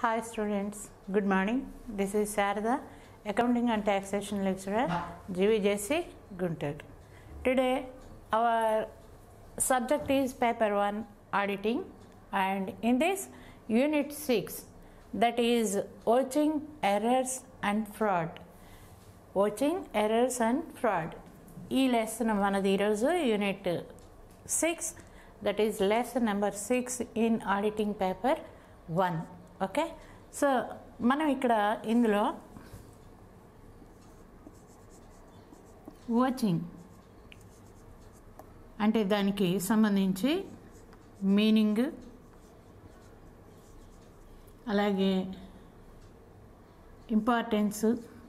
Hi students, good morning. This is Sarada, Accounting and Taxation Lecturer, GVJC, Guntur. Today our subject is paper 1 auditing and in this unit 6 that is watching errors and fraud. Vouching errors and fraud ఈ lesson మనది ఈరోజు unit six that is lesson number six in auditing paper one okay so మనం ఇక్కడ ఇందులో vouching అంటే దానికి సంబంధించి meaning అలాగే importance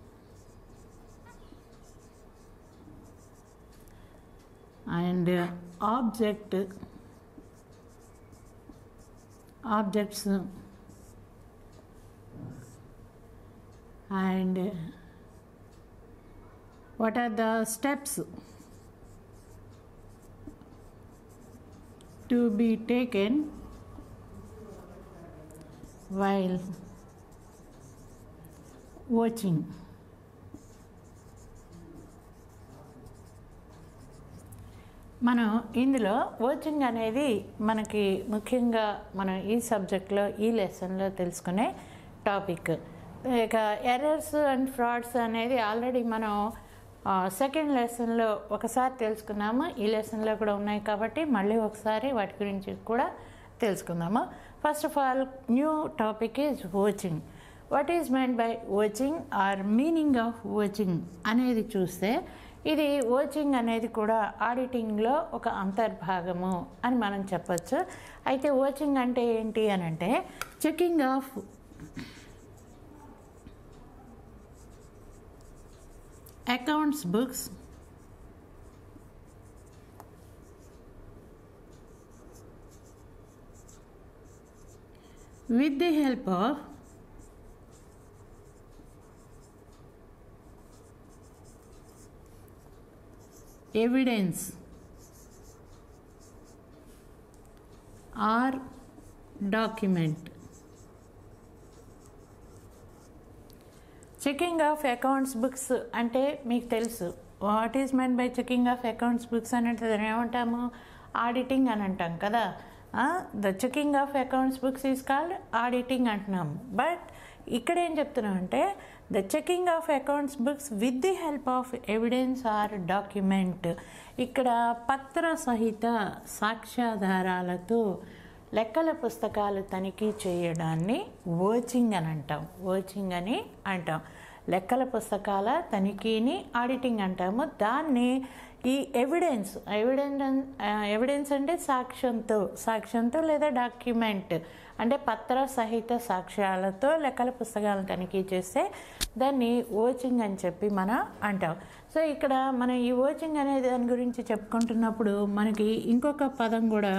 and uh, object objects and uh, what are the steps to be taken while watching మనం ఇందులో watching అనేది మనకి ముఖ్యంగా మనం ఈ సబ్జెక్ట్లో ఈ లెసన్లో తెలుసుకునే టాపిక్ ఇక ఎర్రర్స్ అండ్ ఫ్రాడ్స్ అనేది ఆల్రెడీ మనం సెకండ్ లెసన్లో ఒకసారి తెలుసుకున్నాము ఈ లెసన్లో కూడా ఉన్నాయి కాబట్టి మళ్ళీ ఒకసారి వాటి గురించి కూడా తెలుసుకుందాము first of all new topic is vouching what is meant by vouching or meaning of vouching అనేది చూస్తే ఇది వాచింగ్ అనేది కూడా ఆడిటింగ్లో ఒక అంతర్భాగము అని మనం చెప్పచ్చు అయితే వాచింగ్ అంటే ఏంటి అని అంటే checking of accounts books with the help of evidence or document checking of accounts books అంటే మీకు తెలుసు what is meant by checking of accounts books అని అంటే దాన్ని ఏమంటాము ఆడిటింగ్ అని అంటాం కదా the checking of accounts books is called auditing అంటున్నాము బట్ ఇక్కడ ఏం చెప్తున్నాం అంటే the checking of accounts books with the help of evidence or document ఇక్కడ పత్ర సహిత సాక్ష్యాధారాలతో లెక్కల పుస్తకాలు తనిఖీ చేయడాన్ని ఓచింగ్ అని అంటాం ఓచింగ్ అని అంటాం లెక్కల పుస్తకాల తనిఖీని ఆడిటింగ్ అంటాము దాన్ని ఈ ఎవిడెన్స్ ఎవిడెన్స్ ఎవిడెన్స్ అంటే సాక్ష్యంతో సాక్ష్యంతో లేదా డాక్యుమెంట్ అంటే పత్ర సహిత సాక్ష్యాలతో లెక్కల పుస్తకాలను తనిఖీ చేస్తే దాన్ని ఓచింగ్ అని చెప్పి మనం అంటాం సో ఇక్కడ మనం ఈ ఓచింగ్ అనే దాని గురించి చెప్పుకుంటున్నప్పుడు మనకి ఇంకొక పదం కూడా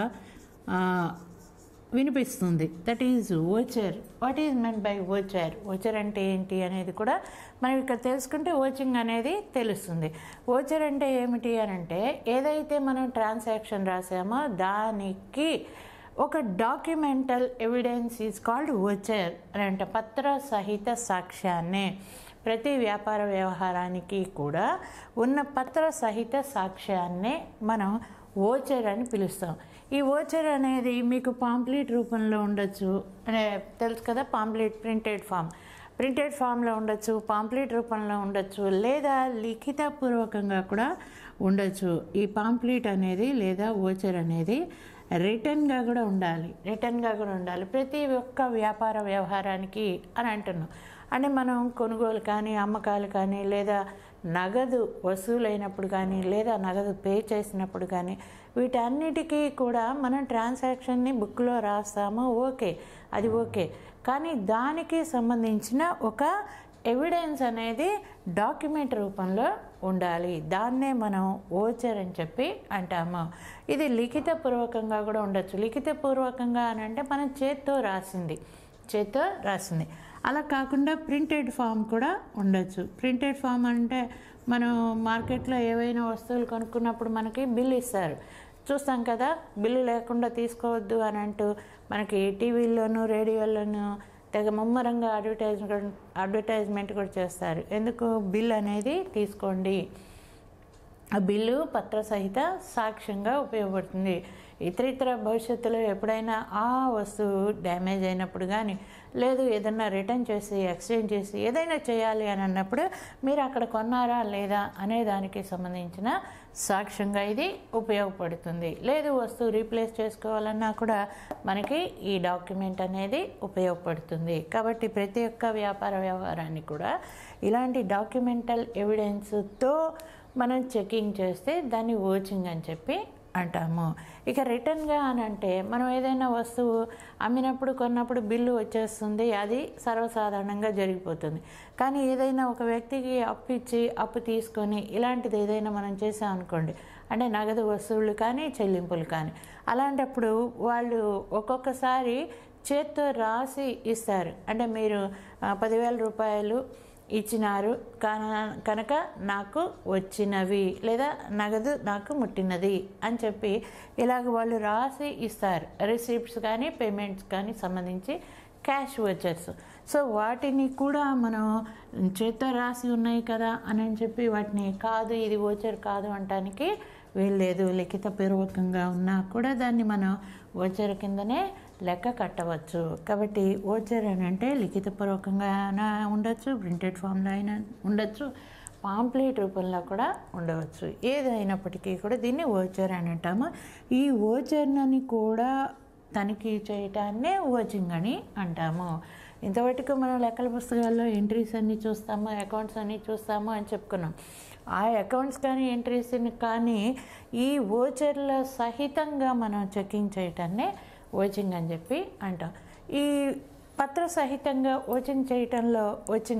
వినిపిస్తుంది that is voucher what is meant by voucher voucher అంటే ఏంటి అనేది కూడా మనం ఇక్కడ తెలుసుకుంటే ఓచింగ్ అనేది తెలుస్తుంది ఓచర్ అంటే ఏమిటి అని అంటే ఏదైతే మనం ట్రాన్సాక్షన్ రాసామో దానికి ఒక documental evidence is called voucher అని అంటే పత్ర సహిత సాక్ష్యాన్నే ప్రతి వ్యాపార వ్యవహారానికి కూడా ఉన్న పత్ర సహిత సాక్ష్యాన్నే మనం ఓచర్ అని పిలుస్తాం ఈ ఓచర్ అనేది మీకు పాంప్లెట్ రూపంలో ఉండొచ్చు అంటే తెలుసు కదా పాంప్లెట్ ప్రింటెడ్ ఫామ్ ప్రింటెడ్ ఫామ్లో ఉండొచ్చు పాంప్లెట్ రూపంలో ఉండొచ్చు లేదా లిఖితపూర్వకంగా కూడా ఉండొచ్చు ఈ పాంప్లెట్ అనేది లేదా ఓచర్ అనేది రిటర్న్గా కూడా ఉండాలి రిటర్న్గా కూడా ఉండాలి ప్రతి ఒక్క వ్యాపార వ్యవహారానికి అని అంటున్నాం అంటే మనం కొనుగోలు కానీ అమ్మకాలు కానీ లేదా నగదు వసూలైనప్పుడు కానీ లేదా నగదు పే చేసినప్పుడు కానీ వీటన్నిటికీ కూడా మనం ట్రాన్సాక్షన్ని బుక్లో రాస్తాము ఓకే అది ఓకే కానీ దానికి సంబంధించిన ఒక ఎవిడెన్స్ అనేది డాక్యుమెంట్ రూపంలో ఉండాలి దాన్నే మనం ఓచర్ అని చెప్పి అంటాము ఇది లిఖితపూర్వకంగా కూడా ఉండొచ్చు లిఖితపూర్వకంగా అని అంటే మనం చేత్తో రాసింది చేత్తో రాసింది అలా కాకుండా ప్రింటెడ్ ఫామ్ కూడా ఉండొచ్చు ప్రింటెడ్ ఫామ్ అంటే మనం మార్కెట్లో ఏవైనా వస్తువులు కొనుక్కున్నప్పుడు మనకి బిల్ ఇస్తారు చూస్తాం కదా బిల్లు లేకుండా తీసుకోవద్దు అని అంటూ మనకి టీవీల్లోనూ రేడియోల్లోనూ తెగ ముమ్మరంగా అడ్వర్టైజ్మెంట్ అడ్వర్టైజ్మెంట్ కూడా చేస్తారు ఎందుకు బిల్ అనేది తీసుకోండి ఆ బిల్లు పత్ర సహిత సాక్ష్యంగా ఉపయోగపడుతుంది ఇతర ఇతర భవిష్యత్తులో ఎప్పుడైనా ఆ వస్తువు డ్యామేజ్ అయినప్పుడు కానీ లేదు ఏదన్నా రిటర్న్ చేసి ఎక్స్చేంజ్ చేసి ఏదైనా చేయాలి అని అన్నప్పుడు మీరు అక్కడ కొన్నారా లేదా అనే దానికి సంబంధించిన సాక్ష్యంగా ఇది ఉపయోగపడుతుంది లేదు వస్తువు రీప్లేస్ చేసుకోవాలన్నా కూడా మనకి ఈ డాక్యుమెంట్ అనేది ఉపయోగపడుతుంది కాబట్టి ప్రతి ఒక్క వ్యాపార వ్యవహారాన్ని కూడా ఇలాంటి డాక్యుమెంటల్ ఎవిడెన్స్తో మనం చెకింగ్ చేస్తే దాన్ని ఓచింగ్ అని చెప్పి అంటాము ఇక రిటర్న్గా అని అంటే మనం ఏదైనా వస్తువు అమ్మినప్పుడు కొన్నప్పుడు బిల్లు వచ్చేస్తుంది అది సర్వసాధారణంగా జరిగిపోతుంది కానీ ఏదైనా ఒక వ్యక్తికి అప్పు ఇచ్చి అప్పు తీసుకొని ఇలాంటిది ఏదైనా మనం చేసాం అనుకోండి అంటే నగదు వస్తువులు కానీ చెల్లింపులు కానీ అలాంటప్పుడు వాళ్ళు ఒక్కొక్కసారి చేత్తో రాసి ఇస్తారు అంటే మీరు ఆ, పదివేల రూపాయలు ఇచ్చినారు కన- కనుక నాకు వచ్చినవి లేదా నగదు నాకు ముట్టినది అని చెప్పి ఇలాగ వాళ్ళు రాసి ఇస్తారు రిసిప్ట్స్ కానీ పేమెంట్స్ కానీ సంబంధించి క్యాష్ వచ్చర్స్ సో వాటిని కూడా మనం చేత్తో రాసి ఉన్నాయి కదా అని చెప్పి వాటిని కాదు ఇది ఓచర్ కాదు అనటానికి వీల్లేదు లిఖితపూర్వకంగా ఉన్నా కూడా దాన్ని మనం ఓచర్ కిందనే లెక్క కట్టవచ్చు కాబట్టి ఓచర్ అని అంటే లిఖితపూర్వకంగా అయినా ఉండొచ్చు ప్రింటెడ్ ఫామ్లో అయినా ఉండొచ్చు పాంప్లెట్ రూపంలో కూడా ఉండవచ్చు ఏదైనప్పటికీ కూడా దీన్ని ఓచర్ అని అంటాము ఈ ఓచర్ని కూడా తనిఖీ చేయటాన్నే ఓచింగ్ అని అంటాము ఇంతవరకు మనం లెక్కల పుస్తకాల్లో ఎంట్రీస్ అన్నీ చూస్తాము అకౌంట్స్ అన్నీ చూస్తాము అని చెప్పుకున్నాం ఆ అకౌంట్స్ కానీ ఎంట్రీస్ని కానీ ఈ ఓచర్ల సహితంగా మనం చెకింగ్ చేయటాన్నే ఓచింగ్ అని చెప్పి అంటాం ఈ పత్ర సహితంగా ఓచింగ్ చేయటంలో వచ్చిన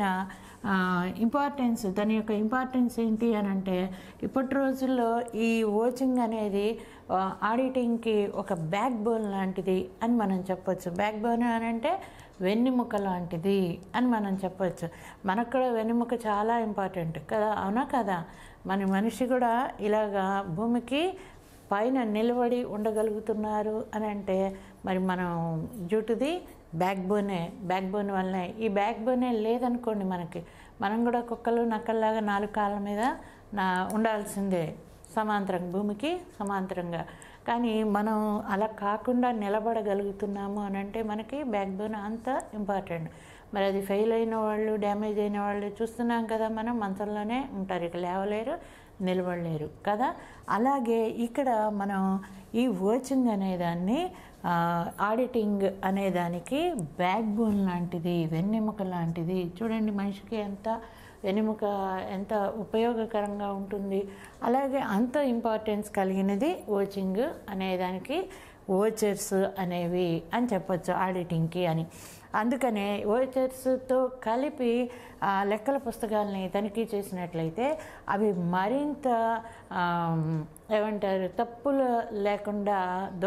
ఇంపార్టెన్స్ దాని యొక్క ఇంపార్టెన్స్ ఏంటి అని అంటే ఇప్పటి రోజుల్లో ఈ ఓచింగ్ అనేది ఆ, ఆడిటింగ్కి ఒక బ్యాక్ బోన్ లాంటిది అని మనం చెప్పొచ్చు బ్యాక్ బోన్ అని అంటే వెన్నెముక లాంటిది అని మనం చెప్పొచ్చు మనకు కూడా వెన్నెముక చాలా ఇంపార్టెంట్ కదా అవునా కదా మన మనిషి కూడా ఇలాగా భూమికి పైన నిలబడి ఉండగలుగుతున్నారు అని అంటే మరి మనం జుట్టుది బ్యాక్ బోనే బ్యాక్ బోన్ వల్లనే ఈ బ్యాక్ బోనే లేదనుకోండి మనకి మనం కూడా కుక్కలు నక్కల్లాగా నాలుగు కాళ్ళ మీద నా ఉండాల్సిందే సమాంతరంగా భూమికి సమాంతరంగా కానీ మనం అలా కాకుండా నిలబడగలుగుతున్నాము అని అంటే మనకి బ్యాక్ బోన్ అంత ఇంపార్టెంట్ మరి అది ఫెయిల్ అయిన వాళ్ళు డ్యామేజ్ అయిన వాళ్ళు చూస్తున్నాం కదా మనం మంచంలోనే ఉంటారు ఇక లేవలేరు నిలబడలేరు కదా అలాగే ఇక్కడ మనం ఈ ఓచింగ్ అనేదాన్ని ఆ, ఆడిటింగ్ అనేదానికి బ్యాక్ బోన్ లాంటిది వెన్నెముక లాంటిది చూడండి మనిషికి ఎంత వెన్నెముక ఎంత ఉపయోగకరంగా ఉంటుంది అలాగే అంత ఇంపార్టెన్స్ కలిగినది ఓచింగ్ అనేదానికి ఓచర్స్ అనేవి అని చెప్పొచ్చు ఆడిటింగ్కి అని అందుకనే ఓచర్స్తో కలిపి ఆ లెక్కల పుస్తకాలని తనిఖీ చేసినట్లయితే అవి మరింత ఆమ్, ఏమంటారు తప్పులు లేకుండా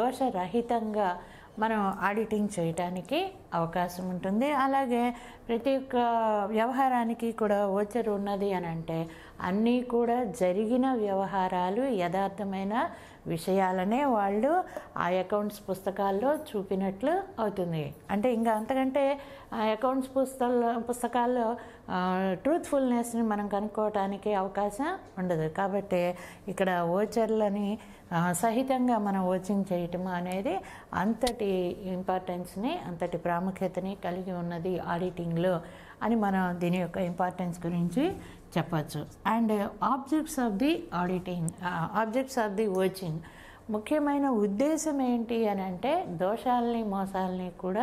దోషరహితంగా మనం ఆడిటింగ్ చేయడానికి అవకాశం ఉంటుంది అలాగే ప్రతి ఒక్క వ్యవహారానికి కూడా ఓచర్ ఉన్నది అని అంటే అన్నీ కూడా జరిగిన వ్యవహారాలు యథార్థమైన విషయాలనే వాళ్ళు ఆ అకౌంట్స్ పుస్తకాల్లో చూపినట్లు అవుతుంది అంటే ఇంకా అంతకంటే ఆ అకౌంట్స్ పుస్తకాల్లో పుస్తకాల్లో ట్రూత్ఫుల్నెస్ని మనం కనుక్కోవటానికి అవకాశం ఉండదు కాబట్టి ఇక్కడ ఓచర్లని ఆ, సహితంగా మనం ఓచింగ్ చేయటం అనేది అంతటి ఇంపార్టెన్స్ని అంతటి ప్రాముఖ్యతని కలిగి ఉన్నది ఆడిటింగ్లో అని మనం దీని యొక్క ఇంపార్టెన్స్ గురించి చెప్పచ్చు and objects of the auditing objects of the vouching ముఖ్యమైన ఉద్దేశం ఏంటి అని అంటే దోషాలని మోసాలని కూడా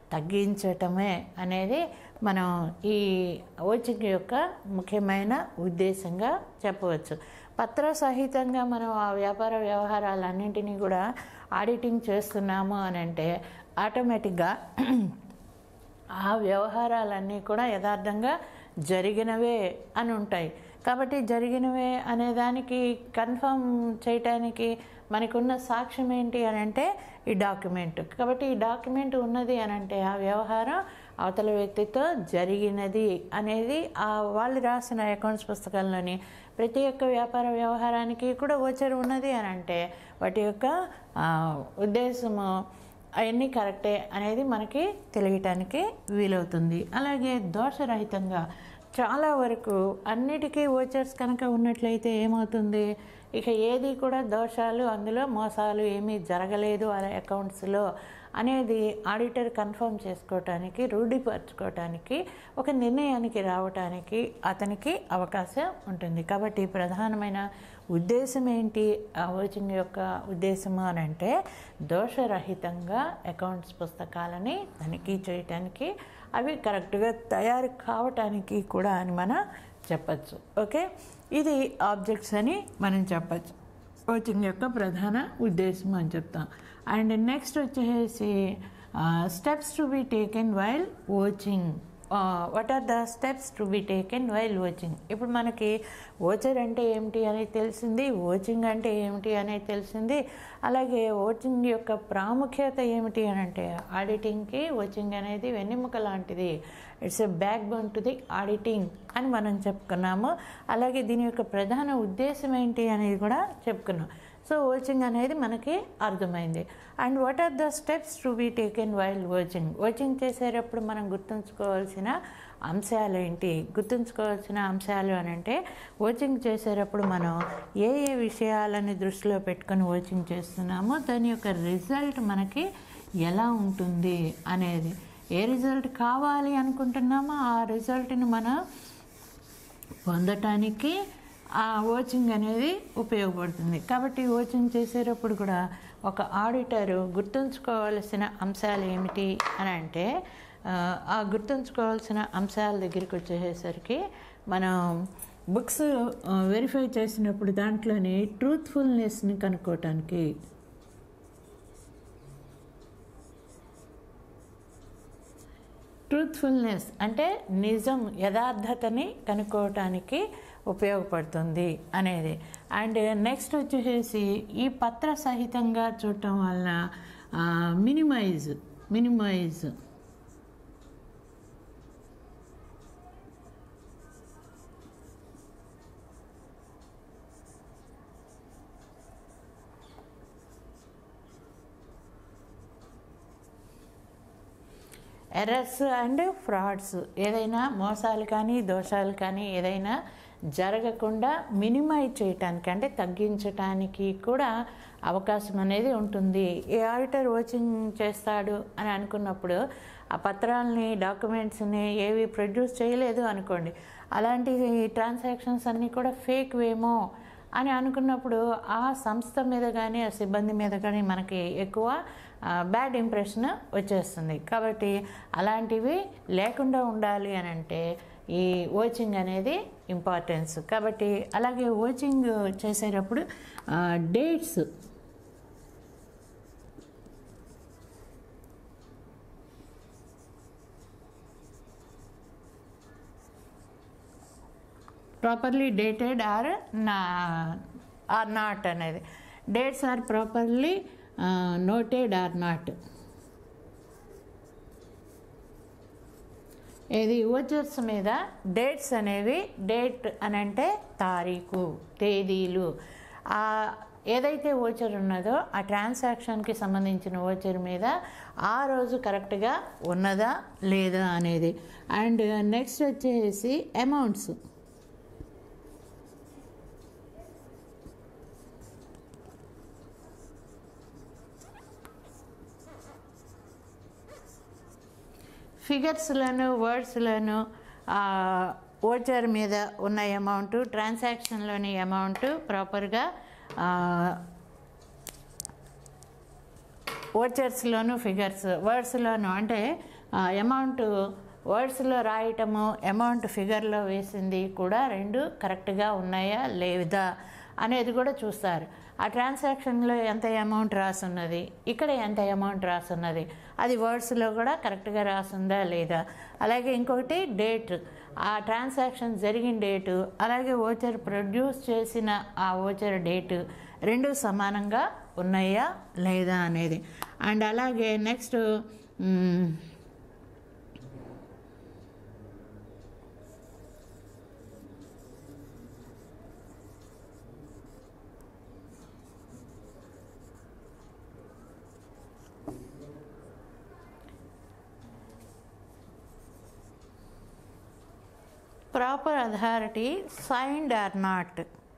తగ్గించటమే అనేది మనం ఈ ఓచింగ్ యొక్క ముఖ్యమైన ఉద్దేశంగా చెప్పవచ్చు పత్ర సహితంగా మనం ఆ వ్యాపార వ్యవహారాలన్నింటినీ కూడా ఆడిటింగ్ చేస్తున్నాము అని అంటే ఆటోమేటిక్గా ఆ వ్యవహారాలన్నీ కూడా యథార్థంగా జరిగినవే అని ఉంటాయి కాబట్టి జరిగినవే అనే దానికి కన్ఫర్మ్ చేయటానికి మనకున్న సాక్ష్యం ఏంటి అని అంటే ఈ డాక్యుమెంట్ కాబట్టి ఈ డాక్యుమెంట్ ఉన్నది అని అంటే ఆ వ్యవహారం అవతల వ్యక్తితో జరిగినది అనేది ఆ వాళ్ళు రాసిన అకౌంట్స్ పుస్తకాల్లోని ప్రతి ఒక్క వ్యాపార వ్యవహారానికి కూడా వచ్చరి ఉన్నది అని అంటే వాటి యొక్క ఆ, ఉద్దేశము అవన్నీ కరెక్టే అనేది మనకి తెలియటానికి వీలవుతుంది అలాగే దోషరహితంగా చాలా వరకు అన్నిటికీ ఓచర్స్ కనుక ఉన్నట్లయితే ఏమవుతుంది ఇక ఏది కూడా దోషాలు అందులో మోసాలు ఏమీ జరగలేదు ఆ అకౌంట్స్లో అనేది ఆడిటర్ కన్ఫర్మ్ చేసుకోవటానికి రూఢిపరచుకోవటానికి ఒక నిర్ణయానికి రావటానికి అతనికి అవకాశం ఉంటుంది కాబట్టి ప్రధానమైన ఉద్దేశం ఏంటి ఆ ఓచింగ్ యొక్క ఉద్దేశము అని అంటే దోషరహితంగా అకౌంట్స్ పుస్తకాలని తనిఖీ చేయటానికి అవి కరెక్ట్గా తయారు కావటానికి కూడా అని మనం చెప్పచ్చు ఓకే ఇది ఆబ్జెక్ట్స్ అని మనం చెప్పచ్చు కోచింగ్ యొక్క ప్రధాన ఉద్దేశం అని చెప్తాం అండ్ నెక్స్ట్ వచ్చేసి steps to be taken while vouching what are the steps to be taken while vouching ఇప్పుడు మనకి ఓచర్ అంటే ఏమిటి అనేది తెలిసింది ఓచింగ్ అంటే ఏమిటి అనేది తెలిసింది అలాగే ఓచింగ్ యొక్క ప్రాముఖ్యత ఏమిటి అని అంటే ఆడిటింగ్కి ఓచింగ్ అనేది వెన్నెముక లాంటిది it's a back bone to the auditing అని మనం చెప్పుకున్నాము అలాగే దీని యొక్క ప్రధాన ఉద్దేశం ఏంటి అనేది కూడా చెప్పుకున్నాం సో ఓచింగ్ అనేది మనకి అర్థమైంది and what are the steps to be taken while vouching vouching చేసేటప్పుడు మనం గుర్తుంచుకోవాల్సిన అంశాలు ఏంటి గుర్తుంచుకోవాల్సిన అంశాలు అని అంటే ఓచింగ్ చేసేటప్పుడు మనం ఏ ఏ విషయాలని దృష్టిలో పెట్టుకొని ఓచింగ్ చేస్తున్నామో దాని యొక్క రిజల్ట్ మనకి ఎలా ఉంటుంది అనేది ఏ రిజల్ట్ కావాలి అనుకుంటున్నామో ఆ రిజల్ట్ని మనం పొందటానికి ఆ ఓచింగ్ అనేది ఉపయోగపడుతుంది కాబట్టి ఓచింగ్ చేసేటప్పుడు కూడా ఒక ఆడిటర్ గుర్తుంచుకోవాల్సిన అంశాలు ఏమిటి అని అంటే ఆ గుర్తుంచుకోవాల్సిన అంశాల దగ్గరికి వచ్చేసరికి మనం బుక్స్ వెరిఫై చేసినప్పుడు దాంట్లోని ట్రూత్ఫుల్నెస్ని కనుక్కోవటానికి ట్రూత్ఫుల్నెస్ అంటే నిజం యథార్థతని కనుక్కోవటానికి ఉపయోగపడుతుంది అనేది అండ్ నెక్స్ట్ వచ్చేసి ఈ పత్ర సహితంగా చూడటం వలన minimise minimise errors and frauds ఏదైనా మోసాలు కానీ దోషాలు కానీ ఏదైనా జరగకుండా మినిమైజ్ చేయటానికి అంటే తగ్గించటానికి కూడా అవకాశం అనేది ఉంటుంది ఏ ఆడిటర్ వాచింగ్ చేస్తాడు అని అనుకున్నప్పుడు ఆ పత్రాలని డాక్యుమెంట్స్ని ఏవి ప్రొడ్యూస్ చేయలేదు అనుకోండి అలాంటి ట్రాన్సాక్షన్స్ అన్నీ కూడా ఫేక్ వేమో అని అనుకున్నప్పుడు ఆ సంస్థ మీద కానీ ఆ సిబ్బంది మీద కానీ మనకి ఎక్కువ బ్యాడ్ ఇంప్రెషన్ వచ్చేస్తుంది కాబట్టి అలాంటివి లేకుండా ఉండాలి అని అంటే ఈ ఓచింగ్ అనేది ఇంపార్టెన్స్ కాబట్టి అలాగే ఓచింగ్ చేసేటప్పుడు డేట్స్ ప్రాపర్లీ డేటెడ్ ఆర్ నా ఆర్ నాట్ అనేది dates are properly noted or not ఇది ఓచర్స్ మీద డేట్స్ అనేవి డేట్ అని అంటే తారీఖు తేదీలు ఏదైతే ఓచర్ ఉన్నదో ఆ ట్రాన్సాక్షన్కి సంబంధించిన ఓచర్ మీద ఆ రోజు కరెక్ట్గా ఉన్నదా లేదా అనేది అండ్ నెక్స్ట్ వచ్చేసి అమౌంట్స్ ఫిగర్స్లను వర్డ్స్లను ఓచర్ మీద ఉన్న అమౌంట్ ట్రాన్సాక్షన్లోని అమౌంట్ ప్రాపర్గా ఓచర్స్లోను ఫిగర్స్ వర్డ్స్లోను అంటే అమౌంట్ వర్డ్స్లో రాయటము అమౌంట్ ఫిగర్లో వేసింది కూడా రెండు కరెక్ట్గా ఉన్నాయా లేదా అనేది కూడా చూస్తారు ఆ ట్రాన్సాక్షన్లో ఎంత అమౌంట్ రాసున్నది ఇక్కడ ఎంత అమౌంట్ రాసున్నది అది వర్డ్స్లో కూడా కరెక్ట్గా రాసుందా లేదా అలాగే ఇంకొకటి డేట్ ఆ ట్రాన్సాక్షన్ జరిగిన డేటు అలాగే ఓచర్ ప్రొడ్యూస్ చేసిన ఆ ఓచర్ డేటు రెండు సమానంగా ఉన్నాయా లేదా అనేది అండ్ అలాగే next proper authority signed or not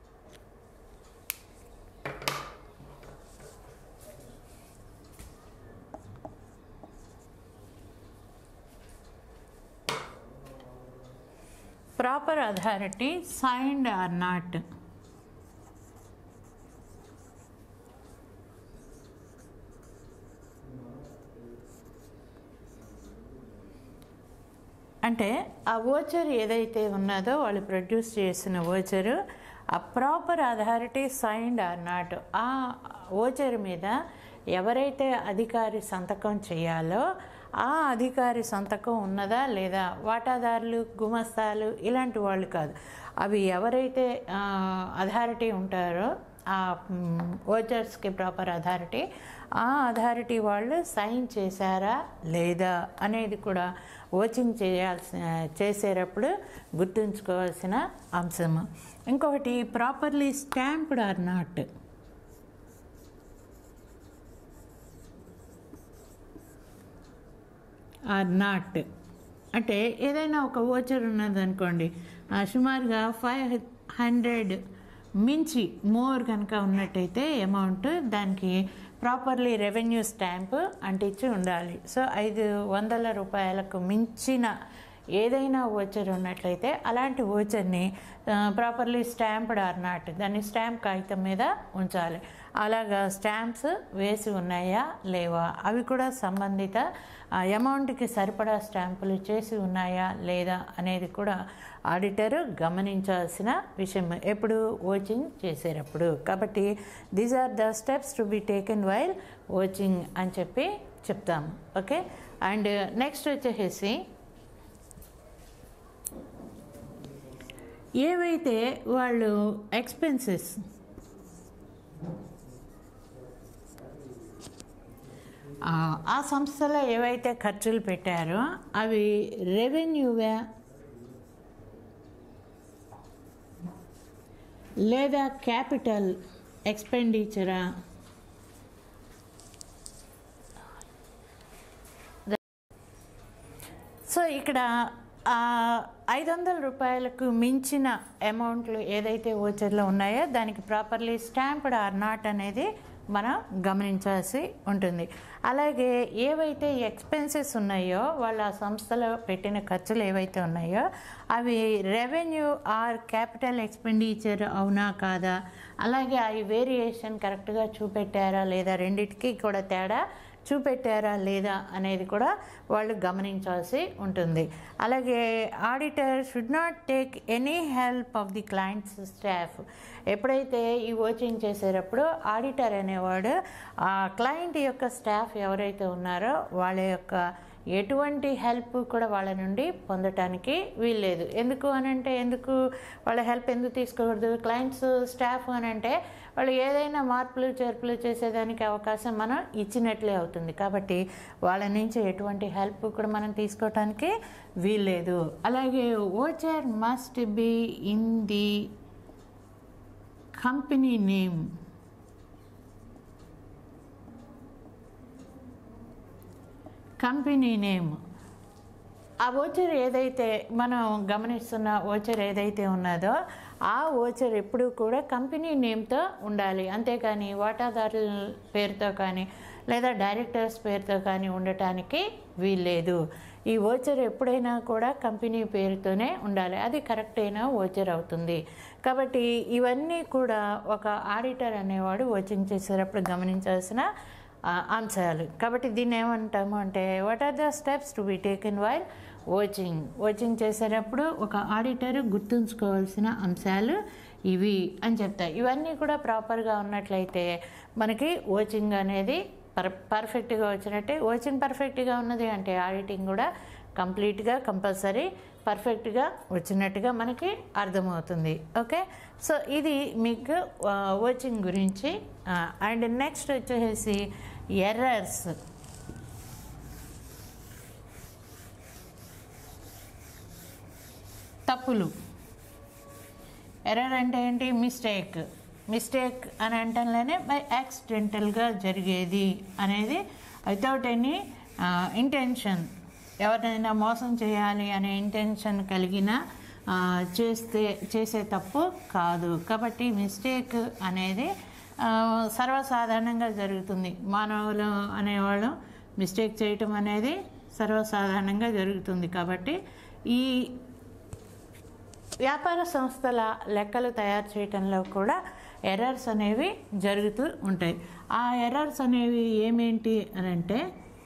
proper authority signed or not అంటే ఆ ఓచర్ ఏదైతే ఉన్నదో వాళ్ళు ప్రొడ్యూస్ చేసిన ఓచరు ఆ proper authority signed or not ఆ ఓచర్ మీద ఎవరైతే అధికారి సంతకం చేయాలో ఆ అధికారి సంతకం ఉన్నదా లేదా వాటాదారులు గుమస్తాలు ఇలాంటి వాళ్ళు కాదు అవి ఎవరైతే అథారిటీ ఉంటారో ఆ ఓచర్స్కి ప్రాపర్ అథారిటీ ఆ అథారిటీ వాళ్ళు సైన్ చేశారా లేదా అనేది కూడా ఓచింగ్ చేయాల్సిన చేసేటప్పుడు గుర్తుంచుకోవాల్సిన అంశము ఇంకొకటి properly stamped or not or not అంటే ఏదైనా ఒక ఓచర్ ఉన్నదనుకోండి ఆ సుమారుగా ఫైవ్ హండ్రెడ్ మించి మోర్ కనుక ఉన్నట్టయితే అమౌంట్ దానికి ప్రాపర్లీ రెవెన్యూ స్టాంప్ అంటించి ఉండాలి సో ఐదు వందల రూపాయలకు మించిన ఏదైనా ఓచర్ ఉన్నట్లయితే అలాంటి ఓచర్ని ప్రాపర్లీ స్టాంప్డ్ ఆర్ నాట్ దాన్ని స్టాంప్ కాగితం మీద ఉంచాలి అలాగా స్టాంప్స్ వేసి ఉన్నాయా లేవా అవి కూడా సంబంధిత అమౌంట్కి సరిపడా స్టాంపులు చేసి ఉన్నాయా లేదా అనేది కూడా ఆడిటర్ గమనించాల్సిన విషయం ఎప్పుడు ఓచింగ్ చేసేటప్పుడు కాబట్టి these are the steps to be taken while vouching అని చెప్పి చెప్తాము ఓకే అండ్ నెక్స్ట్ వచ్చేసి ఏవైతే వాళ్ళు ఎక్స్పెన్సెస్ ఆ సంస్థలో ఏవైతే ఖర్చులు పెట్టారో అవి రెవెన్యూవా లేదా క్యాపిటల్ ఎక్స్పెండిచరా సో ఇక్కడ ఐదు వందల రూపాయలకు మించిన అమౌంట్లు ఏదైతే ఓచర్లో ఉన్నాయో దానికి ప్రాపర్లీ స్టాంప్డ్ ఆర్ నాట్ అనేది మనం గమనించాల్సి ఉంటుంది అలాగే ఏవైతే ఎక్స్పెన్సెస్ ఉన్నాయో వాళ్ళ ఆ సంస్థలో పెట్టిన ఖర్చులు ఏవైతే ఉన్నాయో అవి రెవెన్యూ ఆర్ క్యాపిటల్ ఎక్స్పెండిచర్ అవునా కాదా అలాగే అవి వేరియేషన్ కరెక్ట్గా చూపెట్టారా లేదా రెండిటికి కూడా తేడా చూపెట్టారా లేదా అనేది కూడా వాళ్ళు గమనించాల్సి ఉంటుంది అలాగే auditor should not take any help of the client's staff ఎప్పుడైతే ఈ ఓచింగ్ చేసేటప్పుడు ఆడిటర్ అనేవాడు ఆ క్లయింట్ యొక్క స్టాఫ్ ఎవరైతే ఉన్నారో వాళ్ళ యొక్క ఎటువంటి హెల్ప్ కూడా వాళ్ళ నుండి పొందటానికి వీల్లేదు ఎందుకు అని అంటే ఎందుకు వాళ్ళ హెల్ప్ ఎందుకు తీసుకోకూడదు క్లయింట్స్ స్టాఫ్ అని అంటే వాళ్ళు ఏదైనా మార్పులు చేర్పులు చేసేదానికి అవకాశం మనం ఇచ్చినట్లే అవుతుంది కాబట్టి వాళ్ళ నుంచి ఎటువంటి హెల్ప్ కూడా మనం తీసుకోవటానికి వీల్లేదు అలాగే voucher must be in the company name company name ఆ ఓచర్ ఏదైతే మనం గమనిస్తున్న ఓచర్ ఏదైతే ఉన్నదో ఆ ఓచర్ ఎప్పుడూ కూడా కంపెనీ నేమ్తో ఉండాలి అంతేకాని వాటాదారుల పేరుతో కానీ లేదా డైరెక్టర్స్ పేరుతో కానీ ఉండటానికి వీల్లేదు ఈ ఓచర్ ఎప్పుడైనా కూడా కంపెనీ పేరుతోనే ఉండాలి అది కరెక్ట్ అయిన ఓచర్ అవుతుంది కాబట్టి ఇవన్నీ కూడా ఒక ఆడిటర్ అనేవాడు ఓచింగ్ చేసేటప్పుడు గమనించాల్సిన అంశాలు కాబట్టి దీన్ని ఏమంటాము అంటే what are the steps to be taken while vouching vouching చేసేటప్పుడు ఒక ఆడిటర్ గుర్తుంచుకోవాల్సిన అంశాలు ఇవి అని చెప్తాయి ఇవన్నీ కూడా ప్రాపర్గా ఉన్నట్లయితే మనకి ఓచింగ్ అనేది పర్ పర్ఫెక్ట్గా వచ్చినట్టే ఓచింగ్ పర్ఫెక్ట్గా ఉన్నది అంటే ఆడిటింగ్ కూడా కంప్లీట్గా కంపల్సరీ పర్ఫెక్ట్గా వచ్చినట్టుగా మనకి అర్థమవుతుంది ఓకే సో ఇది మీకు ఓచింగ్ గురించి అండ్ నెక్స్ట్ వచ్చేసి ఎర్రర్స్ తప్పులు ఎర్రర్ అంటే ఏంటి మిస్టేక్ మిస్టేక్ అని అంటంలోనే బై యాక్సిడెంటల్గా జరిగేది అనేది వితౌట్ ఎనీ ఇంటెన్షన్ ఎవరినైనా మోసం చేయాలి అనే ఇంటెన్షన్ కలిగిన ఆ, చేస్తే చేసే తప్పు కాదు కాబట్టి మిస్టేక్ అనేది ఆ, సర్వసాధారణంగా జరుగుతుంది మానవులు అనేవాళ్ళు మిస్టేక్ చేయటం అనేది సర్వసాధారణంగా జరుగుతుంది కాబట్టి ఈ వ్యాపార సంస్థల లెక్కలు తయారు చేయటంలో కూడా ఎర్రర్స్ అనేవి జరుగుతూ ఉంటాయి ఆ ఎర్రర్స్ అనేవి ఏమేంటి అని అంటే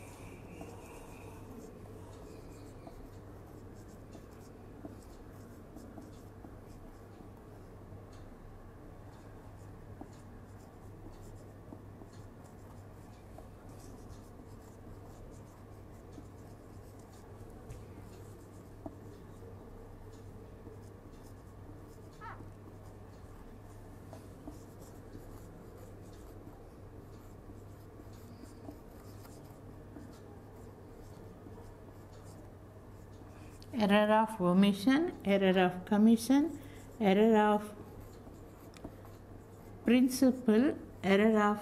error of omission, error of commission, error of principle, error of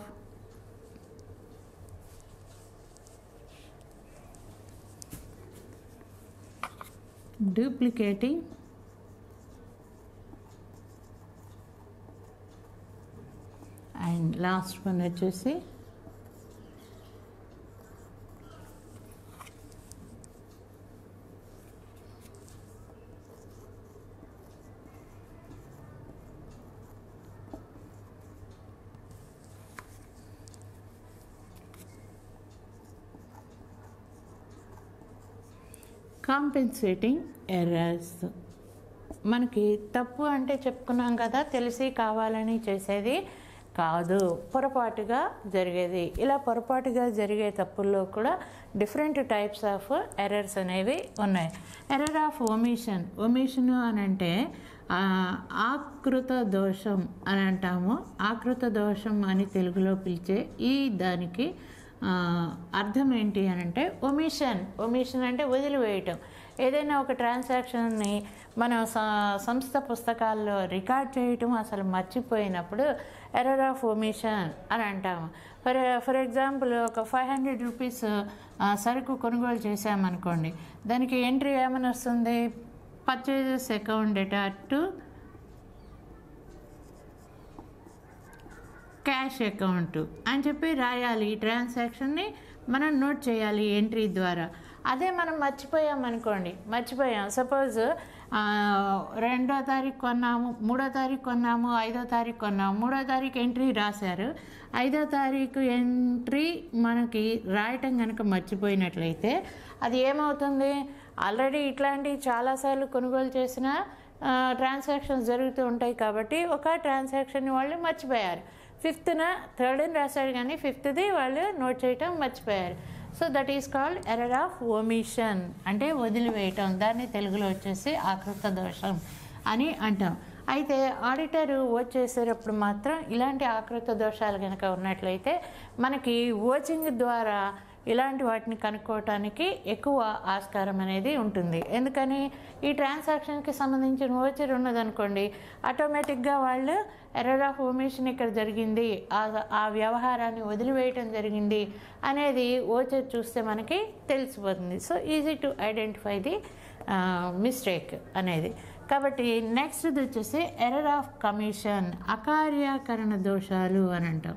duplicating and last one వచ్చేసి కాంపెన్సేటింగ్ ఎర్రర్స్ మనకి తప్పు అంటే చెప్పుకున్నాం కదా తెలిసి కావాలని చేసేది కాదు పొరపాటుగా జరిగేది ఇలా పొరపాటుగా జరిగే తప్పుల్లో కూడా డిఫరెంట్ టైప్స్ ఆఫ్ ఎర్రర్స్ అనేవి ఉన్నాయి ఎర్రర్ ఆఫ్ ఒమిషన్ ఒమిషన్ అని అంటే ఆ, ఆకృత దోషం అని అంటాము ఆకృత దోషం అని తెలుగులో పిలిచే ఈ దానికి ఆ, అర్థం ఏంటి అని అంటే ఒమిషన్ ఒమిషన్ అంటే వదిలివేయటం ఏదైనా ఒక ట్రాన్సాక్షన్ని మనం స- సంస్థ పుస్తకాల్లో రికార్డ్ చేయటం అసలు మర్చిపోయినప్పుడు ఎర్రర్ ఆఫ్ ఒమిషన్ అని అంటాము ఫర్ ఫర్ ఎగ్జాంపుల్ ఒక ఫైవ్ హండ్రెడ్ రూపీస్ సరుకు కొనుగోలు చేసామనుకోండి దానికి ఎంట్రీ ఏమని వస్తుంది purchases account debtor to cash account అని చెప్పి రాయాలి ఈ ట్రాన్సాక్షన్ని మనం నోట్ చేయాలి ఎంట్రీ ద్వారా అదే మనం మర్చిపోయాం అనుకోండి మర్చిపోయాం సపోజ్ రెండో తారీఖు కొన్నాము మూడో తారీఖు కొన్నాము ఐదో తారీఖు కొన్నాము మూడో తారీఖు ఎంట్రీ రాశారు ఐదో తారీఖు ఎంట్రీ మనకి రాయటం కనుక మర్చిపోయినట్లయితే అది ఏమవుతుంది ఆల్రెడీ ఇట్లాంటివి చాలాసార్లు కొనుగోలు చేసిన ట్రాన్సాక్షన్స్ జరుగుతూ ఉంటాయి కాబట్టి ఒక ట్రాన్సాక్షన్ వాళ్ళు మర్చిపోయారు ఫిఫ్త్న థర్డ్ అని రాశాడు కానీ ఫిఫ్త్ది వాళ్ళు నోట్ చేయటం మర్చిపోయారు so that is called error of omission అంటే వదిలివేయటం దాన్ని తెలుగులో వచ్చేసి ఆకృత దోషం అని అంటాం అయితే ఆడిటర్ ఓచ్ చేసేటప్పుడు మాత్రం ఇలాంటి ఆకృత దోషాలు కనుక ఉన్నట్లయితే మనకి ఓచింగ్ ద్వారా ఇలాంటి వాటిని కనుక్కోవటానికి ఎక్కువ ఆస్కారం అనేది ఉంటుంది ఎందుకని ఈ ట్రాన్సాక్షన్కి సంబంధించిన ఓచర్ ఉన్నదనుకోండి ఆటోమేటిక్గా వాళ్ళు ఎర్రర్ ఆఫ్ ఒమిషన్ ఇక్కడ జరిగింది ఆ ఆ వ్యవహారాన్ని వదిలివేయటం జరిగింది అనేది ఓచర్ చూస్తే మనకి తెలిసిపోతుంది so easy to identify the mistake అనేది కాబట్టి నెక్స్ట్ది వచ్చేసి ఎర్రర్ ఆఫ్ కమిషన్ అకార్యకరణ దోషాలు అని అంటాం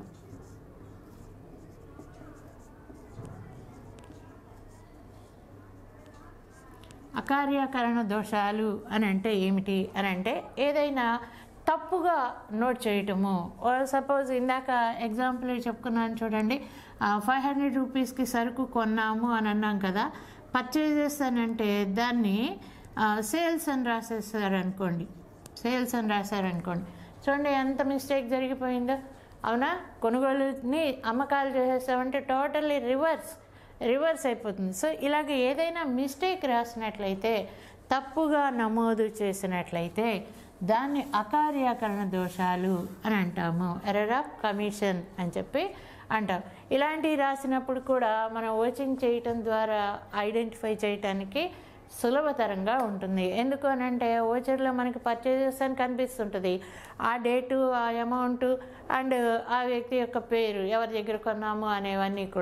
అకార్యకరణ దోషాలు అని అంటే ఏమిటి అని అంటే ఏదైనా తప్పుగా నోట్ చేయటము సపోజ్ ఇందాక ఎగ్జాంపుల్ చెప్పుకున్నాను చూడండి ఫైవ్ హండ్రెడ్ రూపీస్కి సరుకు కొన్నాము అని అన్నాం కదా పర్చేజెస్ అని అంటే దాన్ని సేల్స్ అని రాసేసారనుకోండి సేల్స్ అని రాశారనుకోండి చూడండి ఎంత మిస్టేక్ జరిగిపోయిందో అవునా కొనుగోలుని అమ్మకాలు చేసేసామంటే టోటల్లీ రివర్స్ రివర్స్ అయిపోతుంది సో ఇలాగ ఏదైనా మిస్టేక్ రాసినట్లయితే తప్పుగా నమోదు చేసినట్లయితే దాన్ని అకార్యకరణ దోషాలు అని అంటాము ఎర్రర్ ఆఫ్ కమిషన్ అని చెప్పి అంటాం ఇలాంటివి రాసినప్పుడు కూడా మనం ఓచింగ్ చేయటం ద్వారా ఐడెంటిఫై చేయటానికి సులభతరంగా ఉంటుంది ఎందుకు అని అంటే ఓచర్లో మనకి పర్చేజెస్ అని కనిపిస్తుంటుంది ఆ డేటు ఆ అమౌంట్ అండ్ ఆ వ్యక్తి యొక్క పేరు ఎవరి దగ్గర కొన్నాము అనేవన్నీ కూడా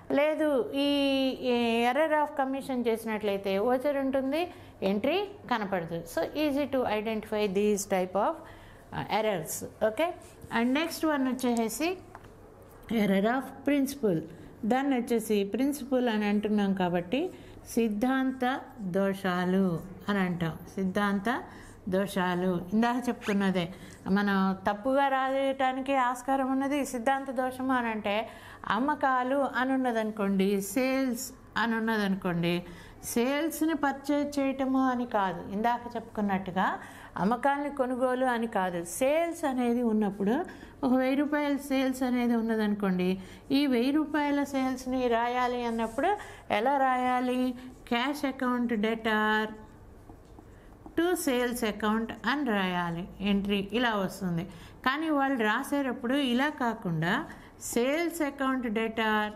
లేదు ఈ ఎర్రర్ ఆఫ్ కమిషన్ చేసినట్లయితే ఓచర్ ఉంటుంది ఎంట్రీ కనపడదు so easy to identify these type of errors okay and next one వచ్చేసి ఎర్రర్ ఆఫ్ ప్రిన్సిపల్ దాన్ని వచ్చేసి ప్రిన్సిపల్ అని అంటున్నాం కాబట్టి సిద్ధాంత దోషాలు అని అంటాం సిద్ధాంత దోషాలు ఇందాక చెప్తున్నదే మనం తప్పుగా రాయటానికి ఆస్కారం ఉన్నది సిద్ధాంత దోషము అని అంటే అమ్మకాలు అని ఉన్నదనుకోండి సేల్స్ అని ఉన్నదనుకోండి సేల్స్ని పర్చేజ్ చేయటము అని కాదు ఇందాక చెప్పుకున్నట్టుగా అమ్మకాలని కొనుగోలు అని కాదు సేల్స్ అనేది ఉన్నప్పుడు ఒక వెయ్యి రూపాయల సేల్స్ అనేది ఉన్నదనుకోండి ఈ వెయ్యి రూపాయల సేల్స్ని రాయాలి అన్నప్పుడు ఎలా రాయాలి cash account debtor to sales account అని రాయాలి ఎంట్రీ ఇలా వస్తుంది కానీ వాళ్ళు రాసేటప్పుడు ఇలా కాకుండా sales account debtor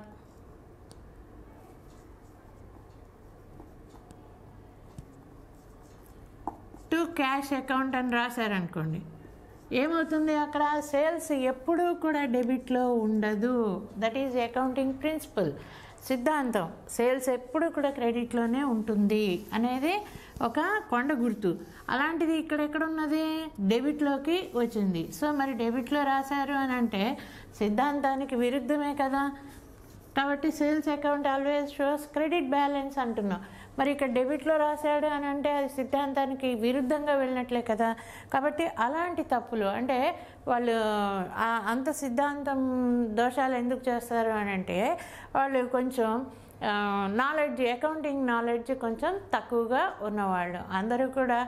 to cash account అని రాశారనుకోండి ఏమవుతుంది అక్కడ సేల్స్ ఎప్పుడూ కూడా డెబిట్లో ఉండదు దట్ ఈజ్ అకౌంటింగ్ ప్రిన్సిపల్ సిద్ధాంతం సేల్స్ ఎప్పుడు కూడా క్రెడిట్లోనే ఉంటుంది అనేది ఒక కొండ గుర్తు అలాంటిది ఇక్కడ ఎక్కడ ఉన్నది డెబిట్లోకి వచ్చింది సో మరి డెబిట్లో రాశారు అని అంటే సిద్ధాంతానికి విరుద్ధమే కదా కాబట్టి sales account always shows credit balance అంటున్నాం మరి ఇక్కడ డెబిట్లో రాశాడు అని అంటే అది సిద్ధాంతానికి విరుద్ధంగా వెళ్ళినట్లే కదా కాబట్టి అలాంటి తప్పులు అంటే వాళ్ళు ఆ- అంత సిద్ధాంతం దోషాలు ఎందుకు చేస్తారు అని అంటే వాళ్ళు కొంచెం నాలెడ్జ్ అకౌంటింగ్ నాలెడ్జ్ కొంచెం తక్కువగా ఉన్నవాళ్ళు అందరూ కూడా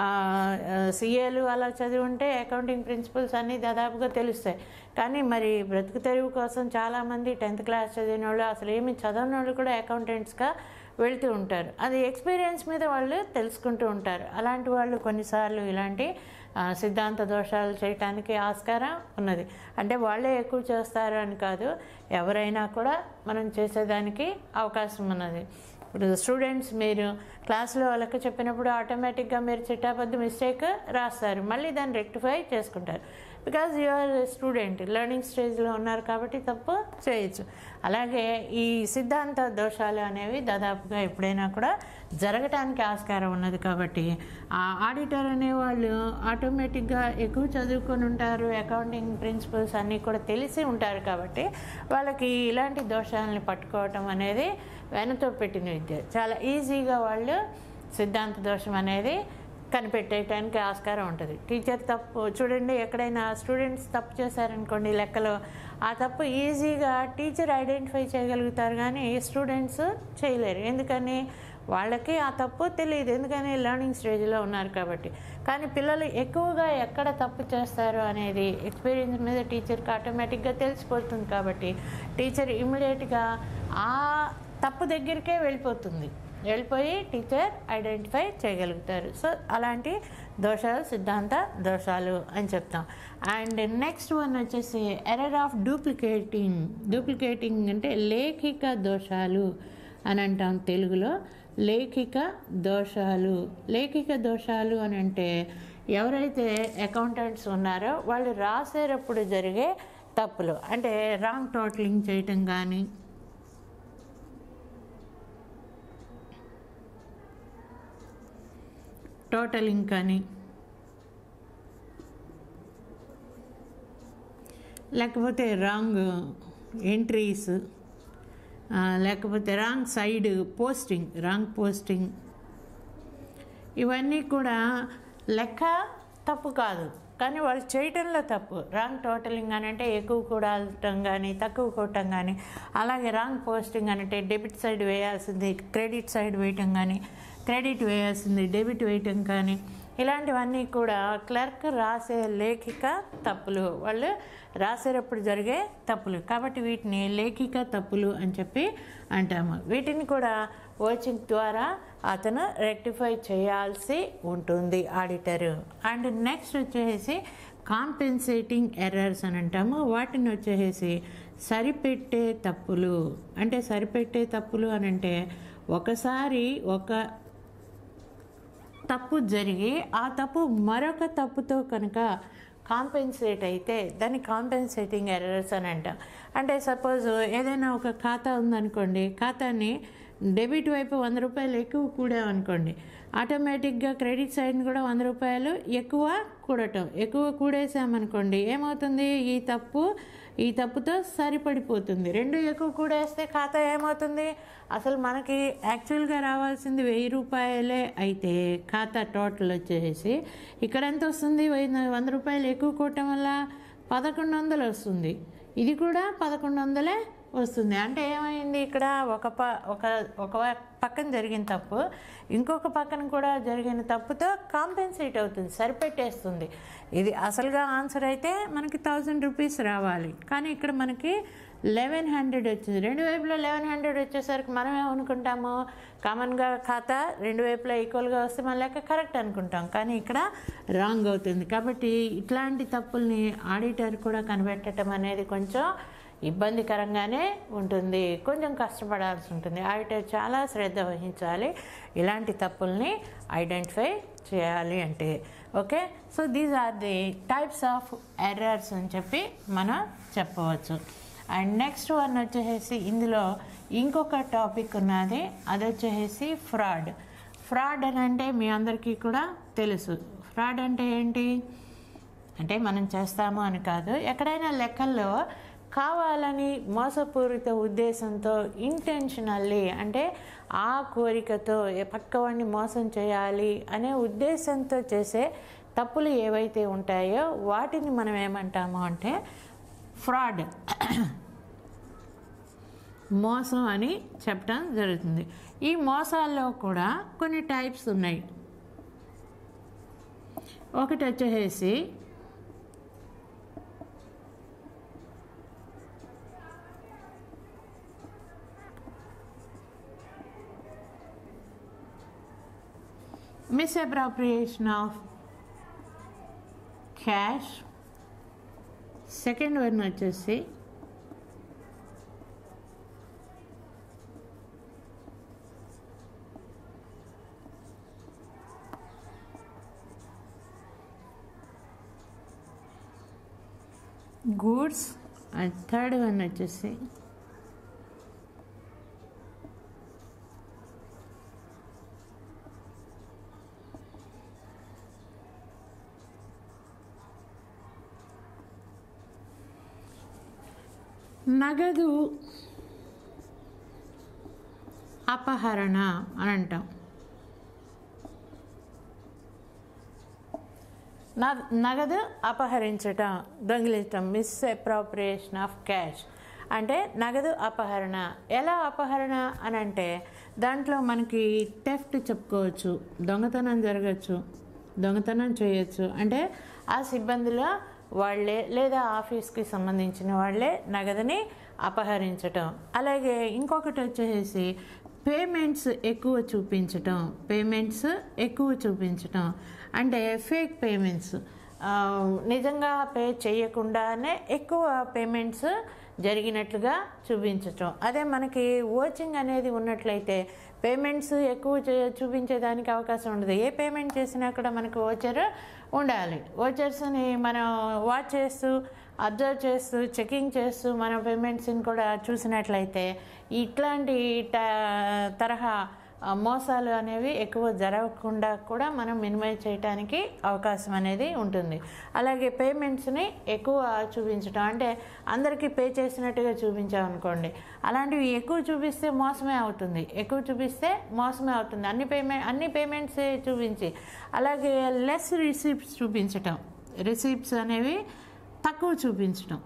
సిఏలు అలా చదివి ఉంటే అకౌంటింగ్ ప్రిన్సిపల్స్ అన్నీ దాదాపుగా తెలుస్తాయి కానీ మరి బ్రతుకు తెరువు కోసం చాలామంది టెన్త్ క్లాస్ చదివిన వాళ్ళు అసలు ఏమి చదవని వాళ్ళు కూడా అకౌంటెంట్స్గా వెళ్తూ ఉంటారు అది ఎక్స్పీరియన్స్ మీద వాళ్ళు తెలుసుకుంటూ ఉంటారు అలాంటి వాళ్ళు కొన్నిసార్లు ఇలాంటి ఆ, సిద్ధాంత దోషాలు చేయటానికి ఆస్కారం ఉన్నది అంటే వాళ్ళే ఎక్కువ చేస్తారు అని కాదు ఎవరైనా కూడా మనం చేసేదానికి అవకాశం ఉన్నది ఇప్పుడు స్టూడెంట్స్ మీరు క్లాస్లో వాళ్ళకి చెప్పినప్పుడు ఆటోమేటిక్గా మీరు చిట్టాపద్దు మిస్టేక్ రాస్తారు మళ్ళీ దాన్ని రెక్టిఫై చేసుకుంటారు బికాజ్ యూఆర్ స్టూడెంట్ లెర్నింగ్ స్టేజ్లో ఉన్నారు కాబట్టి తప్పు చేయొచ్చు అలాగే ఈ సిద్ధాంత దోషాలు అనేవి దాదాపుగా ఎప్పుడైనా కూడా జరగటానికి ఆస్కారం ఉన్నది కాబట్టి ఆ ఆడిటర్ అనేవాళ్ళు ఆటోమేటిక్గా ఎక్కువ చదువుకొని ఉంటారు అకౌంటింగ్ ప్రిన్సిపల్స్ అన్నీ కూడా తెలిసి ఉంటారు కాబట్టి వాళ్ళకి ఇలాంటి దోషాలని పట్టుకోవటం అనేది వెనతో పెట్టిన విద్య చాలా ఈజీగా వాళ్ళు సిద్ధాంత దోషం అనేది కనిపెట్టేయటానికి ఆస్కారం ఉంటుంది టీచర్ తప్పు చూడండి ఎక్కడైనా స్టూడెంట్స్ తప్పు చేశారనుకోండి లెక్కలో ఆ తప్పు ఈజీగా టీచర్ ఐడెంటిఫై చేయగలుగుతారు కానీ స్టూడెంట్స్ చేయలేరు ఎందుకని వాళ్ళకి ఆ తప్పు తెలియదు ఎందుకని లెర్నింగ్ స్టేజ్లో ఉన్నారు కాబట్టి కానీ పిల్లలు ఎక్కువగా ఎక్కడ తప్పు చేస్తారు అనేది ఎక్స్పీరియన్స్ మీద టీచర్కి ఆటోమేటిక్గా తెలిసిపోతుంది కాబట్టి టీచర్ ఇమీడియట్గా ఆ తప్పు దగ్గరికే వెళ్ళిపోతుంది వెళ్ళిపోయి టీచర్ ఐడెంటిఫై చేయగలుగుతారు సో అలాంటి దోషాలు సిద్ధాంత దోషాలు అని చెప్తాం అండ్ నెక్స్ట్ వన్ వచ్చేసి ఎర్రర్ ఆఫ్ డూప్లికేటింగ్ డూప్లికేటింగ్ అంటే లేఖిక దోషాలు అని అంటాం తెలుగులో లేఖిక దోషాలు లేఖిక దోషాలు అని అంటే ఎవరైతే అకౌంటెంట్స్ ఉన్నారో వాళ్ళు రాసేటప్పుడు జరిగే తప్పులు అంటే రాంగ్ టోటలింగ్ చేయటం కానీ టోటలింగ్ కానీ లేకపోతే రాంగ్ ఎంట్రీస్ లేకపోతే wrong side posting wrong posting ఇవన్నీ కూడా లెక్క తప్పు కాదు కానీ వాళ్ళు చేయటంలో తప్పు రాంగ్ టోటలింగ్ అని అంటే ఎక్కువ కూడటం కానీ తక్కువ కొట్టడం కానీ అలాగే రాంగ్ పోస్టింగ్ అని అంటే డెబిట్ సైడ్ వేయాల్సింది క్రెడిట్ సైడ్ వేయటం కానీ క్రెడిట్ వేయాల్సింది డెబిట్ వేయటం కానీ ఇలాంటివన్నీ కూడా క్లర్క్ రాసే లేఖిక తప్పులు వాళ్ళు రాసేటప్పుడు జరిగే తప్పులు కాబట్టి వీటిని లేఖిక తప్పులు అని చెప్పి అంటాము వీటిని కూడా కోచింగ్ ద్వారా అతను రెక్టిఫై చేయాల్సి ఉంటుంది ఆడిటరు అండ్ నెక్స్ట్ వచ్చేసి కాంపెన్సేటింగ్ ఎర్రర్స్ అని అంటాము వాటిని వచ్చేసి సరిపెట్టే తప్పులు అంటే సరిపెట్టే తప్పులు అని అంటే ఒకసారి ఒక తప్పు జరిగి ఆ తప్పు మరొక తప్పుతో కనుక కాంపెన్సేట్ అయితే దాన్ని కాంపెన్సేటింగ్ ఎర్రర్స్ అని అంటాం అంటే సపోజ్ ఏదైనా ఒక ఖాతా ఉందనుకోండి ఖాతాని డెబిట్ వైపు వంద రూపాయలు ఎక్కువ కూడామనుకోండి ఆటోమేటిక్గా క్రెడిట్ సైడ్ని కూడా వంద రూపాయలు ఎక్కువ కూడటం ఎక్కువ కూడేసామనుకోండి ఏమవుతుంది ఈ తప్పు ఈ తప్పుతో సరిపడిపోతుంది రెండు ఎక్కువ కూడేస్తే ఖాతా ఏమవుతుంది అసలు మనకి యాక్చువల్గా రావాల్సింది వెయ్యి రూపాయలే అయితే ఖాతా టోటల్ వచ్చేసి ఇక్కడ ఎంత వస్తుంది వెయ్యి వంద రూపాయలు ఎక్కువ కూడటం వల్ల పదకొండు వందలు వస్తుంది ఇది కూడా పదకొండు వందలే వస్తుంది అంటే ఏమైంది ఇక్కడ ఒక ప ఒక ఒక పక్కన జరిగిన తప్పు ఇంకొక పక్కన కూడా జరిగిన తప్పుతో కాంపెన్సేట్ అవుతుంది సరిపెట్టేస్తుంది ఇది అసలుగా ఆన్సర్ అయితే మనకి థౌజండ్ రూపీస్ రావాలి కానీ ఇక్కడ మనకి లెవెన్ హండ్రెడ్ వచ్చింది రెండు వైపులో లెవెన్ హండ్రెడ్ వచ్చేసరికి మనం ఏమనుకుంటాము కామన్గా ఖాతా రెండు వైపులా ఈక్వల్గా వస్తే మన లెక్క కరెక్ట్ అనుకుంటాం కానీ ఇక్కడ రాంగ్ అవుతుంది కాబట్టి ఇట్లాంటి తప్పుల్ని ఆడిటర్ కూడా కనిపెట్టడం అనేది కొంచెం ఇబ్బందికరంగానే ఉంటుంది కొంచెం కష్టపడాల్సి ఉంటుంది ఆడిటర్ చాలా శ్రద్ధ వహించాలి ఇలాంటి తప్పుల్ని ఐడెంటిఫై చేయాలి అంటే okay so these are the types of errors అని చెప్పి మనం చెప్పవచ్చు అండ్ నెక్స్ట్ వన్ వచ్చేసి ఇందులో ఇంకొక టాపిక్ ఉన్నది అది వచ్చేసి ఫ్రాడ్ ఫ్రాడ్ అని అంటే మీ అందరికీ కూడా తెలుసు ఫ్రాడ్ అంటే ఏంటి అంటే మనం చేస్తాము అని కాదు ఎక్కడైనా లెక్కల్లో కావాలని మోసపూరిత ఉద్దేశంతో ఇంటెన్షనల్లీ అంటే ఆ కోరికతో పక్కవాడిని మోసం చేయాలి అనే ఉద్దేశంతో చేసే తప్పులు ఏవైతే ఉంటాయో వాటిని మనం ఏమంటాము అంటే ఫ్రాడ్ మోసం అని చెప్పడం జరుగుతుంది ఈ మోసాల్లో కూడా కొన్ని టైప్స్ ఉన్నాయి ఒకటి వచ్చేసి misappropriation of cash second one వచ్చేసి గూడ్స్ అండ్ థర్డ్ వన్ వచ్చేసి నగదు అపహరణ అని అంటాం న- నగదు అపహరించటం దొంగిలించటం మిస్ అప్రాప్రియేషన్ ఆఫ్ క్యాష్ అంటే నగదు అపహరణ ఎలా అపహరణ అని అంటే దాంట్లో మనకి టెఫ్ట్ చెప్పుకోవచ్చు దొంగతనం జరగచ్చు దొంగతనం చేయొచ్చు అంటే ఆ సిబ్బందిలో వాళ్ళే లేదా ఆఫీస్కి సంబంధించిన వాళ్ళే నగదుని అపహరించటం అలాగే ఇంకొకటి వచ్చేసి పేమెంట్స్ ఎక్కువ చూపించటం పేమెంట్స్ ఎక్కువ చూపించటం అంటే ఫేక్ పేమెంట్స్ ఆ, నిజంగా పే చేయకుండానే ఎక్కువ పేమెంట్స్ జరిగినట్లుగా చూపించటం అదే మనకి ఓచింగ్ అనేది ఉన్నట్లయితే పేమెంట్స్ ఎక్కువ చే- చూపించేదానికి అవకాశం ఉండదు ఏ పేమెంట్ చేసినా కూడా మనకు ఓచర్ ఉండాలి ఓచర్స్ని మనం వాచ్ చేస్తూ అబ్జర్వ్ చేస్తూ చెకింగ్ చేస్తూ మన పేమెంట్స్ని కూడా చూసినట్లయితే ఇట్లాంటి ట- తరహా ఆ, మోసాలు అనేవి ఎక్కువ జరగకుండా కూడా మనం మినిమైజ్ చేయడానికి అవకాశం అనేది ఉంటుంది అలాగే పేమెంట్స్ని ఎక్కువ చూపించడం అంటే అందరికీ పే చేసినట్టుగా చూపించామనుకోండి అలాంటివి ఎక్కువ చూపిస్తే మోసమే అవుతుంది ఎక్కువ చూపిస్తే మోసమే అవుతుంది అన్ని పేమెంట్ అన్ని పేమెంట్స్ చూపించి అలాగే లెస్ రిసీప్ట్స్ చూపించటం రిసీప్ట్స్ అనేవి తక్కువ చూపించటం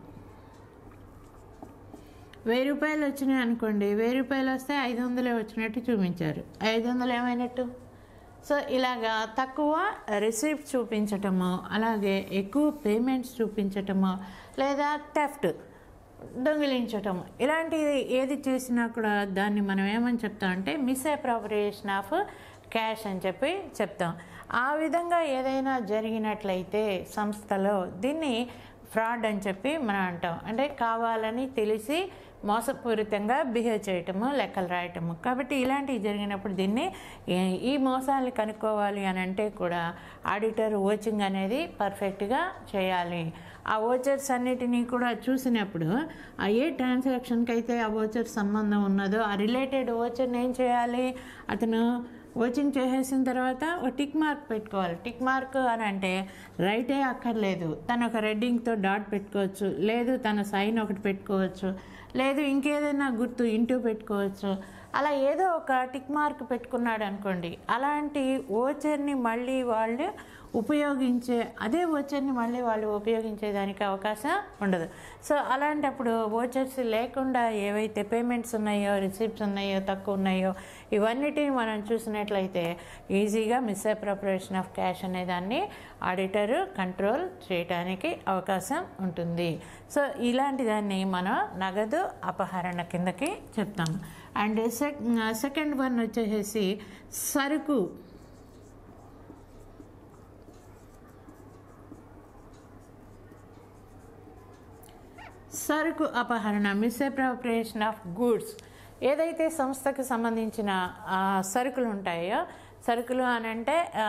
వెయ్యి రూపాయలు వచ్చినాయి అనుకోండి వెయ్యి రూపాయలు వస్తే ఐదు వందలే వచ్చినట్టు చూపించారు ఐదు వందలు ఏమైనట్టు సో ఇలాగా తక్కువ రిసీప్ట్ చూపించటము అలాగే ఎక్కువ పేమెంట్స్ చూపించటము లేదా టెఫ్ట్ దొంగిలించటం ఇలాంటిది ఏది చేసినా కూడా దాన్ని మనం ఏమని చెప్తాం అంటే మిస్అప్రాపరియేషన్ ఆఫ్ క్యాష్ అని చెప్పి చెప్తాం ఆ విధంగా ఏదైనా జరిగినట్లయితే సంస్థలో దీన్ని ఫ్రాడ్ అని చెప్పి మనం అంటాం అంటే కావాలని తెలిసి మోసపూరితంగా బిహేవ్ చేయటము లెక్కలు రాయటము కాబట్టి ఇలాంటివి జరిగినప్పుడు దీన్ని ఈ- ఈ మోసాలు కనుక్కోవాలి అని అంటే కూడా ఆడిటర్ ఓచింగ్ అనేది పర్ఫెక్ట్గా చేయాలి ఆ ఓచర్స్ అన్నిటినీ కూడా చూసినప్పుడు ఆ ఏ ట్రాన్సాక్షన్కి అయితే ఆ ఓచర్ సంబంధం ఉన్నదో ఆ రిలేటెడ్ ఓచర్ని ఏం చేయాలి అతను ఓచింగ్ చేసేసిన తర్వాత ఒక టిక్ మార్క్ పెట్టుకోవాలి టిక్ మార్క్ అని అంటే రైటే అక్కర్లేదు తను ఒక రెడ్డింగ్తో డాట్ పెట్టుకోవచ్చు లేదు తన సైన్ ఒకటి పెట్టుకోవచ్చు లేదు ఇంకేదైనా గుర్తు ఇంటూ పెట్టుకోవచ్చు అలా ఏదో ఒక టిక్ మార్క్ పెట్టుకున్నాడు అనుకోండి అలాంటి ఓచర్ని మళ్ళీ వాళ్ళు ఉపయోగించే అదే ఓచర్ని మళ్ళీ వాళ్ళు ఉపయోగించేదానికి అవకాశం ఉండదు సో అలాంటప్పుడు ఓచర్స్ లేకుండా ఏవైతే పేమెంట్స్ ఉన్నాయో రిసిప్ట్స్ ఉన్నాయో తక్కువ ఉన్నాయో ఇవన్నిటిని మనం చూసినట్లయితే ఈజీగా మిస్అప్రోప్రియేషన్ ఆఫ్ క్యాష్ అనే దాన్ని ఆడిటర్ కంట్రోల్ చేయడానికి అవకాశం ఉంటుంది సో ఇలాంటి దాన్ని మనం నగదు అపహరణ కిందకి చెప్తాము అండ్ సెక్ సెకండ్ వన్ వచ్చేసి సరుకు సరుకు అపహరణ మిస్అప్రోప్రియేషన్ ఆఫ్ గూడ్స్ ఏదైతే సంస్థకు సంబంధించిన ఆ, సరుకులు ఉంటాయో సరుకులు అని అంటే ఆ,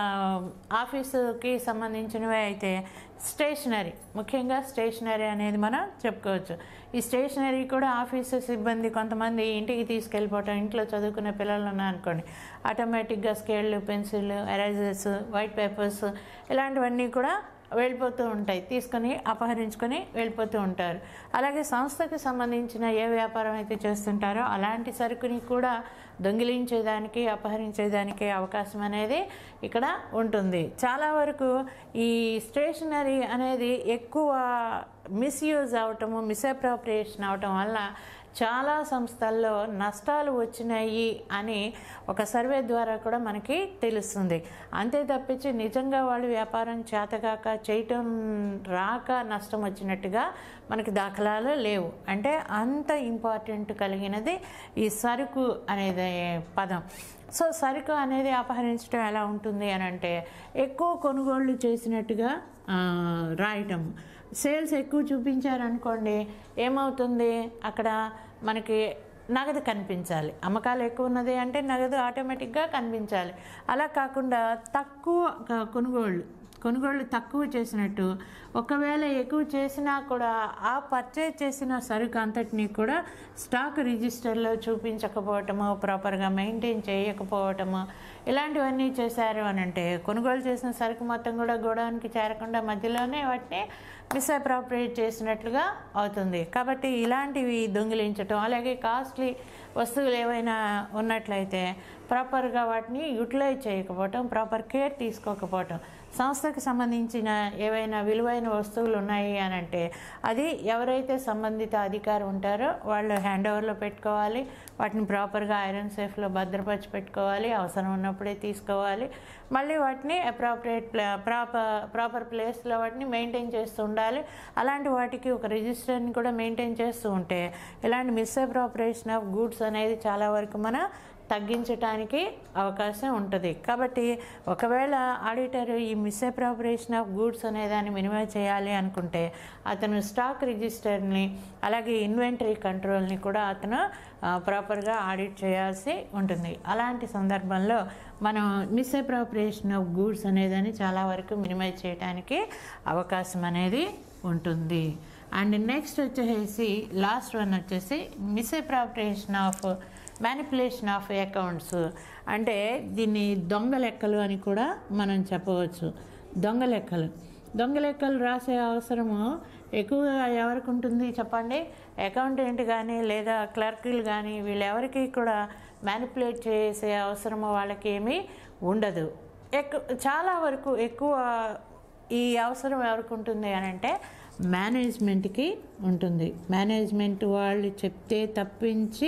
ఆఫీసుకి సంబంధించినవి అయితే స్టేషనరీ ముఖ్యంగా స్టేషనరీ అనేది మనం చెప్పుకోవచ్చు ఈ స్టేషనరీ కూడా ఆఫీసు సిబ్బంది కొంతమంది ఇంటికి తీసుకెళ్ళిపోవటం ఇంట్లో చదువుకునే పిల్లలు ఉన్నారనుకోండి ఆటోమేటిక్గా స్కేళ్ళు పెన్సిల్ ఎరేజర్స్ వైట్ పేపర్స్ ఇలాంటివన్నీ కూడా వెళ్ళిపోతూ ఉంటాయి తీసుకొని అపహరించుకొని వెళ్ళిపోతూ ఉంటారు అలాగే సంస్థకు సంబంధించిన ఏ వ్యాపారం అయితే చేస్తుంటారో అలాంటి సరుకుని కూడా దొంగిలించేదానికి అపహరించేదానికి అవకాశం అనేది ఇక్కడ ఉంటుంది చాలా వరకు ఈ స్టేషనరీ అనేది ఎక్కువ మిస్యూజ్ అవటము మిస్అప్రోప్రియేషన్ అవటం వల్ల చాలా సంస్థల్లో నష్టాలు వచ్చినాయి అని ఒక సర్వే ద్వారా కూడా మనకి తెలుస్తుంది అంతే తప్పించి నిజంగా వాళ్ళు వ్యాపారం చేతగాక చేయటం రాక నష్టం వచ్చినట్టుగా మనకి దాఖలాలు లేవు అంటే అంత ఇంపార్టెంట్ కలిగినది ఈ సరుకు అనేది పదం సో సరుకు అనేది అపహరించడం ఎలా ఉంటుంది అని అంటే ఎక్కువ కొనుగోళ్లు చేసినట్టుగా ఆ, రాయటం సేల్స్ ఎక్కువ చూపించారనుకోండి ఏమవుతుంది అక్కడ మనకి నగదు కనిపించాలి అమ్మకాలు ఎక్కువ ఉన్నది అంటే నగదు ఆటోమేటిక్గా కనిపించాలి అలా కాకుండా తక్కువ క- కొనుగోళ్ళు కొనుగోళ్ళు తక్కువ చేసినట్టు ఒకవేళ ఎక్కువ చేసినా కూడా ఆ పర్చేజ్ చేసిన సరుకు అంతటినీ కూడా స్టాక్ రిజిస్టర్లో చూపించకపోవటము ప్రాపర్గా మెయింటైన్ చేయకపోవటము ఇలాంటివన్నీ చేశారు అని అంటే కొనుగోలు చేసిన సరుకు మొత్తం కూడా గోడౌన్కి చేరకుండా మధ్యలోనే వాటిని మిస్అప్రాప్రియేట్ చేసినట్లుగా అవుతుంది కాబట్టి ఇలాంటివి దొంగిలించటం అలాగే కాస్ట్లీ వస్తువులు ఏవైనా ఉన్నట్లయితే ప్రాపర్గా వాటిని యూటిలైజ్ చేయకపోవటం ప్రాపర్ కేర్ తీసుకోకపోవటం సంస్థకు సంబంధించిన ఏవైనా విలువైన వస్తువులు ఉన్నాయి అని అంటే అది ఎవరైతే సంబంధిత అధికారి ఉంటారో వాళ్ళు హ్యాండ్ ఓవర్లో పెట్టుకోవాలి వాటిని ప్రాపర్గా ఐరన్ సేఫ్లో భద్రపరిచి పెట్టుకోవాలి అవసరం ఉన్నప్పుడే తీసుకోవాలి మళ్ళీ వాటిని అప్రాప్రియేట్ ప్రాపర్ ప్రాపర్ ప్లేస్లో వాటిని మెయింటైన్ చేస్తూ ఉండాలి అలాంటి వాటికి ఒక రిజిస్టర్ని కూడా మెయింటైన్ చేస్తూ ఉంటే ఇలాంటి మిస్అప్రాపరేషన్ ఆఫ్ గూడ్స్ అనేది చాలా వరకు మనం తగ్గించడానికి అవకాశం ఉంటుంది కాబట్టి ఒకవేళ ఆడిటర్ ఈ మిస్అప్రాపరేషన్ ఆఫ్ గూడ్స్ అనే దాన్ని మినిమై చేయాలి అనుకుంటే అతను స్టాక్ రిజిస్టర్ని అలాగే ఇన్వెంటరీ కంట్రోల్ని కూడా అతను ప్రాపర్గా ఆడిట్ చేయాల్సి ఉంటుంది అలాంటి సందర్భంలో మనం మిస్అప్రాపరేషన్ ఆఫ్ గూడ్స్ అనేదాన్ని చాలా వరకు మినిమైజ్ చేయడానికి అవకాశం అనేది ఉంటుంది అండ్ నెక్స్ట్ వచ్చేసి లాస్ట్ వన్ వచ్చేసి misappropriation of manipulation of accounts అంటే దీన్ని దొంగ లెక్కలు అని కూడా మనం చెప్పవచ్చు దొంగ లెక్కలు దొంగ లెక్కలు రాసే అవసరము ఎక్కువగా ఎవరికి ఉంటుంది చెప్పండి అకౌంటెంట్ కానీ లేదా క్లర్కులు కానీ వీళ్ళెవరికి కూడా మ్యానిపులేట్ చేసే అవసరము వాళ్ళకి ఏమీ ఉండదు ఎక్కు చాలా వరకు ఎక్కువ ఈ అవసరం ఎవరికి ఉంటుంది అని అంటే మేనేజ్మెంట్కి ఉంటుంది మేనేజ్మెంట్ వాళ్ళు చెప్తే తప్పించి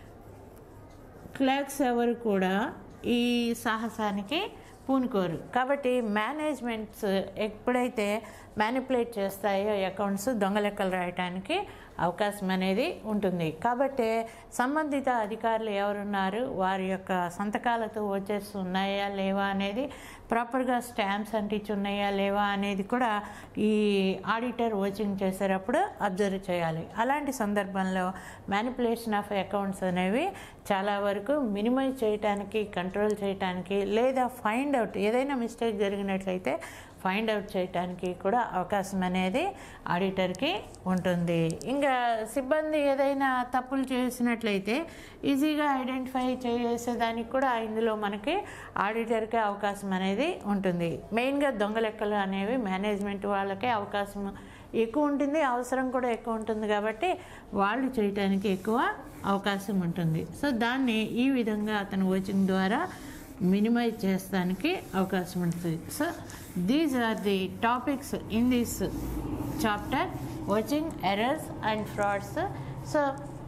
క్లర్క్స్ ఎవరు కూడా ఈ సాహసానికి పూనుకోరు కాబట్టి మేనేజ్మెంట్స్ ఎప్పుడైతే మ్యానిపులేట్ చేస్తాయో అకౌంట్స్ దొంగ లెక్కలు రాయటానికి అవకాశం అనేది ఉంటుంది కాబట్టి సంబంధిత అధికారులు ఎవరున్నారు వారి యొక్క సంతకాలతో వచ్చేసి ఉన్నాయా లేవా అనేది ప్రాపర్గా స్టాంప్స్ అంటించి ఉన్నాయా లేవా అనేది కూడా ఈ ఆడిటర్ వాచింగ్ చేసేటప్పుడు అబ్జర్వ్ చేయాలి అలాంటి సందర్భంలో మ్యానిపులేషన్ ఆఫ్ అకౌంట్స్ అనేవి చాలా వరకు మినిమైజ్ చేయడానికి కంట్రోల్ చేయడానికి లేదా ఫైండ్ అవుట్ ఏదైనా మిస్టేక్ జరిగినట్లయితే ఫైండ్ అవుట్ చేయడానికి కూడా అవకాశం అనేది ఆడిటర్కి ఉంటుంది ఇంకా సిబ్బంది ఏదైనా తప్పులు చేసినట్లయితే ఈజీగా ఐడెంటిఫై చేసేదానికి కూడా ఇందులో మనకి ఆడిటర్కి అవకాశం అనేది ఉంటుంది మెయిన్గా దొంగ లెక్కలు అనేవి మేనేజ్మెంట్ వాళ్ళకే అవకాశం ఎక్కువ ఉంటుంది అవసరం కూడా ఎక్కువ ఉంటుంది కాబట్టి వాళ్ళు చేయటానికి ఎక్కువ అవకాశం ఉంటుంది సో దాన్ని ఈ విధంగా అతను కోచింగ్ ద్వారా మినిమైజ్ చేస్తానికి అవకాశం ఉంటుంది so these are the topics in this chapter watching errors and frauds so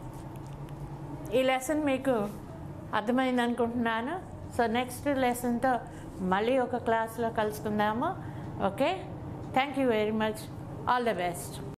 ఈ లెసన్ మీకు అర్థమైంది అనుకుంటున్నాను సో నెక్స్ట్ లెసన్తో మళ్ళీ ఒక క్లాస్లో కలుసుకుందాము okay thank you very much all the best